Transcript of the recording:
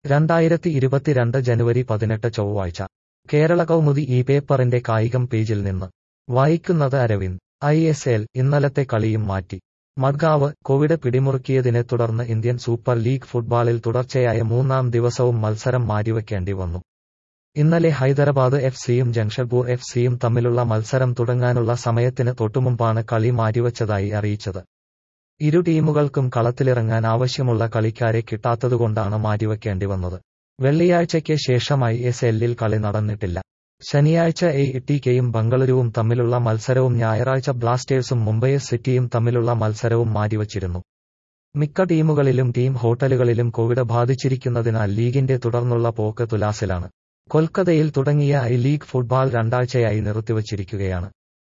രണ്ടായിരത്തി ഇരുപത്തിരണ്ട് ജനുവരി പതിനെട്ട് ചൊവ്വാഴ്ച കേരള കൗമുദി ഈ പേപ്പറിന്റെ കായികം പേജിൽ നിന്ന് വായിക്കുന്നത് അരവിന്ദ് ഐ എസ് എൽ ഇന്നലത്തെ കളിയും മാറ്റി മഡ്ഗാവ് കോവിഡ് പിടിമുറുക്കിയതിനെ തുടർന്ന് ഇന്ത്യൻ സൂപ്പർ ലീഗ് ഫുട്ബോളിൽ തുടർച്ചയായ മൂന്നാം ദിവസവും മത്സരം മാറ്റിവെക്കേണ്ടി വന്നു ഇന്നലെ ഹൈദരാബാദ് എഫ് സിയും ജംഷഡ്പൂർ എഫ് സിയും തമ്മിലുള്ള മത്സരം തുടങ്ങാനുള്ള സമയത്തിന് തൊട്ടുമുമ്പാണ് കളി മാറ്റിവച്ചതായി അറിയിച്ചത് ഇരു ടീമുകൾക്കും കളത്തിലിറങ്ങാൻ ആവശ്യമുള്ള കളിക്കാരെ കിട്ടാത്തതുകൊണ്ടാണ് മാറ്റിവെക്കേണ്ടി വന്നത് വെള്ളിയാഴ്ചയ്ക്ക് ശേഷമായി എസ് എല്ലിൽ കളി നടന്നിട്ടില്ല ശനിയാഴ്ച എ ടിക്കെയും ബംഗളൂരുവും തമ്മിലുള്ള മത്സരവും ഞായറാഴ്ച ബ്ലാസ്റ്റേഴ്സും മുംബൈ സിറ്റിയും തമ്മിലുള്ള മത്സരവും മാറ്റിവച്ചിരുന്നു മിക്ക ടീമുകളിലും ടീം ഹോട്ടലുകളിലും കോവിഡ് ബാധിച്ചിരിക്കുന്നതിനാൽ ലീഗിന്റെ തുടർന്നുള്ള പോക്ക് തുലാസിലാണ് കൊൽക്കത്തയിൽ തുടങ്ങിയ ഐ ലീഗ് ഫുട്ബോൾ രണ്ടാഴ്ചയായി നിർത്തിവച്ചിരിക്കുകയാണ്